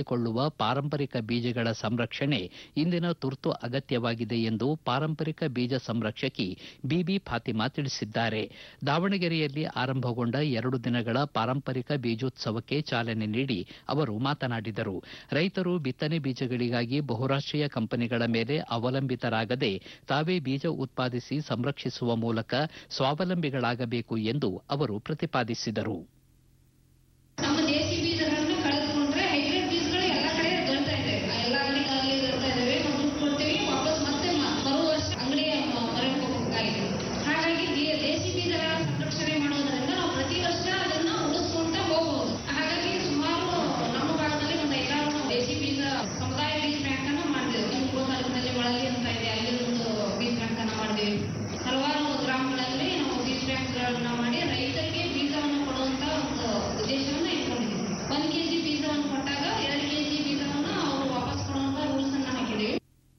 ಬಳಸಿಕೊಳ್ಳುವ ಪಾರಂಪರಿಕ ಬೀಜಗಳ ಸಂರಕ್ಷಣೆ ಇಂದಿನ ತುರ್ತು ಅಗತ್ಯವಾಗಿದೆ ಎಂದು ಪಾರಂಪರಿಕ ಬೀಜ ಸಂರಕ್ಷಕಿ ಬಿಬಿ ಫಾತಿಮಾ ತಿಳಿಸಿದ್ದಾರೆ ದಾವಣಗೆರೆಯಲ್ಲಿ ಆರಂಭಗೊಂಡ ಎರಡು ದಿನಗಳ ಪಾರಂಪರಿಕ ಬೀಜೋತ್ಸವಕ್ಕೆ ಚಾಲನೆ ನೀಡಿ ಅವರು ಮಾತನಾಡಿದರು ರೈತರು ಬಿತ್ತನೆ ಬೀಜಗಳಿಗಾಗಿ ಬಹುರಾಷ್ಟೀಯ ಕಂಪನಿಗಳ ಮೇಲೆ ಅವಲಂಬಿತರಾಗದೆ ತಾವೇ ಬೀಜ ಉತ್ಪಾದಿಸಿ ಸಂರಕ್ಷಿಸುವ ಮೂಲಕ ಸ್ವಾವಲಂಬಿಗಳಾಗಬೇಕು ಎಂದು ಅವರು ಪ್ರತಿಪಾದಿಸಿದರು ನಮ್ಮ ದೇಸಿ ಬೀಜಗಳನ್ನ ಕಳೆದುಕೊಂಡ್ರೆ ಹೈಬ್ರಿಡ್ ಬೀಜಗಳು ಎಲ್ಲ ಕಡೆ ದೊರೆತಾ ಇದೆ ಎಲ್ಲ ಅಂಗಡಿಗಳಲ್ಲಿ ದೊರೆತಾ ಇದಾವೆ ನಾವು ದುಡ್ಡು ಕೊಡ್ತೀವಿ ವಾಪಸ್ ಮತ್ತೆ ಮ- ಬರುವ ವರ್ಷ ಅಂಗಡಿಯ ಹೊರಗೆ ಹೋಗಬೇಕಾಗಿದೆ ಹಾಗಾಗಿ ಬಿ- ದೇಸಿ ಬೀಜಗಳ ಸಂರಕ್ಷಣೆ ಮಾಡೋದ್ರಿಂದ ನಾವು ಪ್ರತಿ ವರ್ಷ ಅದನ್ನ ಉಳಿಸ್ಕೊಂತ ಹೋಗಬಹುದು ಹಾಗಾಗಿ ಸುಮಾರು ನಮ್ಮ ಭಾಗದಲ್ಲಿ ಒಂದು ಐದಾರು ದೇಸಿ ಬೀಜ ಸಮುದಾಯ ಬೀಜ ಬ್ಯಾಂಕ್ ಅನ್ನ ಮಾಡಿದೆವು ನಿಮ್ಮ ತಾಲೂಕಿನಲ್ಲಿ ಒಳಲಿ ಅಂತ ಇದೆ ಅಲ್ಲಿ ಒಂದು ಬೀಜ ಬ್ಯಾಂಕ್ ಅನ್ನ ಮಾಡಿದೆವು ಹಲವಾರು ಗ್ರಾಮಗಳಲ್ಲಿ ನಾವು ಬೀಜ ಬ್ಯಾಂಕ್ಗಳನ್ನ ಮಾಡಿ ರೈತರಿಗೆ ಬೀಜವನ್ನು ಕೊಡುವಂತ ಒಂದು ಉದ್ದೇಶವನ್ನ ಇಟ್ಕೊಂಡಿದ್ದೀವಿ ಒಂದ್ ಕೆಜಿ ಬೀಜವನ್ನು ಕೊಟ್ಟಾಗ ಎರಡು ಕೆಜಿ ಬೀಜವನ್ನು ಅವರು ವಾಪಸ್ ಕೊಡುವಂತ ರೂಲ್ಸ್ ಅನ್ನ ಹಾಕಿದ್ದೀವಿ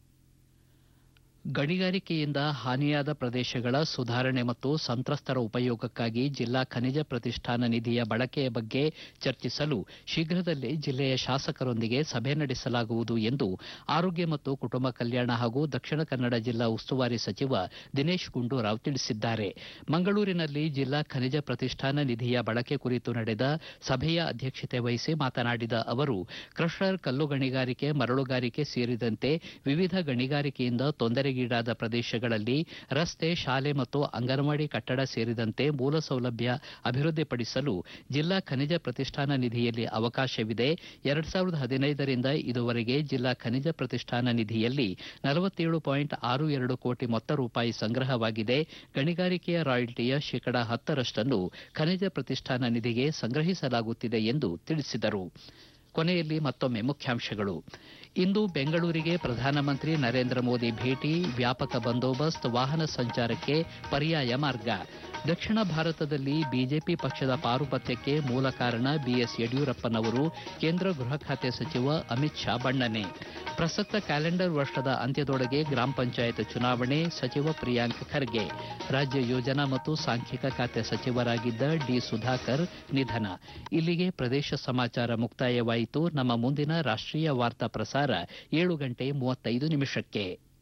ಗಣಿಗಾರಿಕೆಯಿಂದ ಹಾನಿಯಾದ ಪ್ರದೇಶಗಳ ಸುಧಾರಣೆ ಮತ್ತು ಸಂತ್ರಸ್ತರ ಉಪಯೋಗಕ್ಕಾಗಿ ಜಿಲ್ಲಾ ಖನಿಜ ಪ್ರತಿಷ್ಠಾನ ನಿಧಿಯ ಬಳಕೆಯ ಬಗ್ಗೆ ಚರ್ಚಿಸಲು ಶೀಘ್ರದಲ್ಲೇ ಜಿಲ್ಲೆಯ ಶಾಸಕರೊಂದಿಗೆ ಸಭೆ ನಡೆಸಲಾಗುವುದು ಎಂದು ಆರೋಗ್ಯ ಮತ್ತು ಕುಟುಂಬ ಕಲ್ಯಾಣ ಹಾಗೂ ದಕ್ಷಿಣ ಕನ್ನಡ ಜಿಲ್ಲಾ ಉಸ್ತುವಾರಿ ಸಚಿವ ದಿನೇಶ್ ಗುಂಡೂರಾವ್ ತಿಳಿಸಿದ್ದಾರೆ ಮಂಗಳೂರಿನಲ್ಲಿ ಜಿಲ್ಲಾ ಖನಿಜ ಪ್ರತಿಷ್ಠಾನ ನಿಧಿಯ ಬಳಕೆ ಕುರಿತು ನಡೆದ ಸಭೆಯ ಅಧ್ಯಕ್ಷತೆ ವಹಿಸಿ ಮಾತನಾಡಿದ ಅವರು ಕ್ರಷರ್ ಕಲ್ಲು ಗಣಿಗಾರಿಕೆ ಮರಳುಗಾರಿಕೆ ಸೇರಿದಂತೆ ವಿವಿಧ ಗಣಿಗಾರಿಕೆಯಿಂದ ತೊಂದರೆಗೀಡಾದ ಪ್ರದೇಶಗಳಲ್ಲಿ ರಸ್ತೆ ಶಾಲೆ ಮತ್ತು ಅಂಗನವಾಡಿ ಕಟ್ಟಡ ಸೇರಿದಂತೆ ಮೂಲ ಸೌಲಭ್ಯ ಅಭಿವೃದ್ಧಿಪಡಿಸಲು ಜಿಲ್ಲಾ ಖನಿಜ ಪ್ರತಿಷ್ಠಾನ ನಿಧಿಯಲ್ಲಿ ಅವಕಾಶವಿದೆ ಎರಡ್ ಸಾವಿರದ ಹದಿನೈದರಿಂದ ಇದುವರೆಗೆ ಜಿಲ್ಲಾ ಖನಿಜ ಪ್ರತಿಷ್ಠಾನ ನಿಧಿಯಲ್ಲಿ ನಲವತ್ತೇಳು ಪಾಯಿಂಟ್ ಆರು ಎರಡು ಕೋಟಿ ಮೊತ್ತ ರೂಪಾಯಿ ಸಂಗ್ರಹವಾಗಿದೆ ಗಣಿಗಾರಿಕೆಯ ರಾಯಲ್ಟಿಯ ಶೇಕಡಾ ಹತ್ತರಷ್ಟನ್ನು ಖನಿಜ ಪ್ರತಿಷ್ಠಾನ ನಿಧಿಗೆ ಸಂಗ್ರಹಿಸಲಾಗುತ್ತಿದೆ ಎಂದು ತಿಳಿಸಿದರು ಕೊನೆಯಲ್ಲಿ ಮತ್ತೊಮ್ಮೆ ಮುಖ್ಯಾಂಶಗಳು ಇಂದು ಬೆಂಗಳೂರಿಗೆ ಪ್ರಧಾನಮಂತ್ರಿ ನರೇಂದ್ರ ಮೋದಿ ಭೇಟಿ ವ್ಯಾಪಕ ಬಂದೋಬಸ್ತ್ ವಾಹನ ಸಂಚಾರಕ್ಕೆ ಪರ್ಯಾಯ ಮಾರ್ಗ ದಕ್ಷಿಣ ಭಾರತದಲ್ಲಿ ಬಿಜೆಪಿ ಪಕ್ಷದ ಪಾರುಪತ್ಯಕ್ಕೆ ಮೂಲ ಕಾರಣ ಬಿಎಸ್ ಯಡಿಯೂರಪ್ಪನವರು ಕೇಂದ್ರ ಗೃಹ ಖಾತೆ ಸಚಿವ ಅಮಿತ್ ಶಾ ಬಣ್ಣನೆ ಪ್ರಸಕ್ತ ಕ್ಯಾಲೆಂಡರ್ ವರ್ಷದ ಅಂತ್ಯದೊಳಗೆ ಗ್ರಾಮ ಪಂಚಾಯತ್ ಚುನಾವಣೆ ಸಚಿವ ಪ್ರಿಯಾಂಕ್ ಖರ್ಗೆ ರಾಜ್ಯ ಯೋಜನಾ ಮತ್ತು ಸಾಂಖ್ಯಿಕ ಖಾತೆ ಸಚಿವರಾಗಿದ್ದ ಡಿ ಸುಧಾಕರ್ ನಿಧನ ಇಲ್ಲಿಗೆ ಪ್ರದೇಶ ಸಮಾಚಾರ ಮುಕ್ತಾಯವಾಯಿತು ನಮ್ಮ ಮುಂದಿನ ರಾಷ್ಟೀಯ ವಾರ್ತಾ ಪ್ರಸಾರ ಏಳು ಗಂಟೆ ಮೂವತ್ತೈದು ನಿಮಿಷಕ್ಕೆ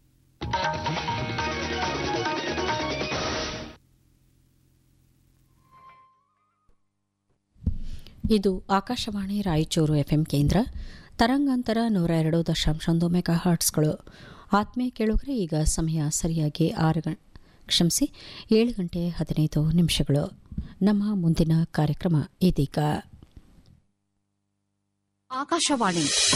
ಇದು ಆಕಾಶವಾಣಿ ರಾಯಚೂರು ಎಫ್ಎಂ ಕೇಂದ್ರ ತರಂಗಾಂತರ ನೂರ ಎರಡು ದಶಾಂಶ ಒಂದು ಮೆಗಾ ಹಾರ್ಟ್ಸ್ಗಳು ಆತ್ಮೀಯ ಕೇಳುಗರೆ ಈಗ ಸಮಯ ಸರಿಯಾಗಿ ಆರು ಗಂ ಕ್ಷಮಿಸಿ ಏಳು ಗಂಟೆ ಹದಿನೈದು ನಿಮಿಷಗಳು ನಮ್ಮ ಮುಂದಿನ ಕಾರ್ಯಕ್ರಮ ಇದೀಗ ಆಕಾಶವಾಣಿ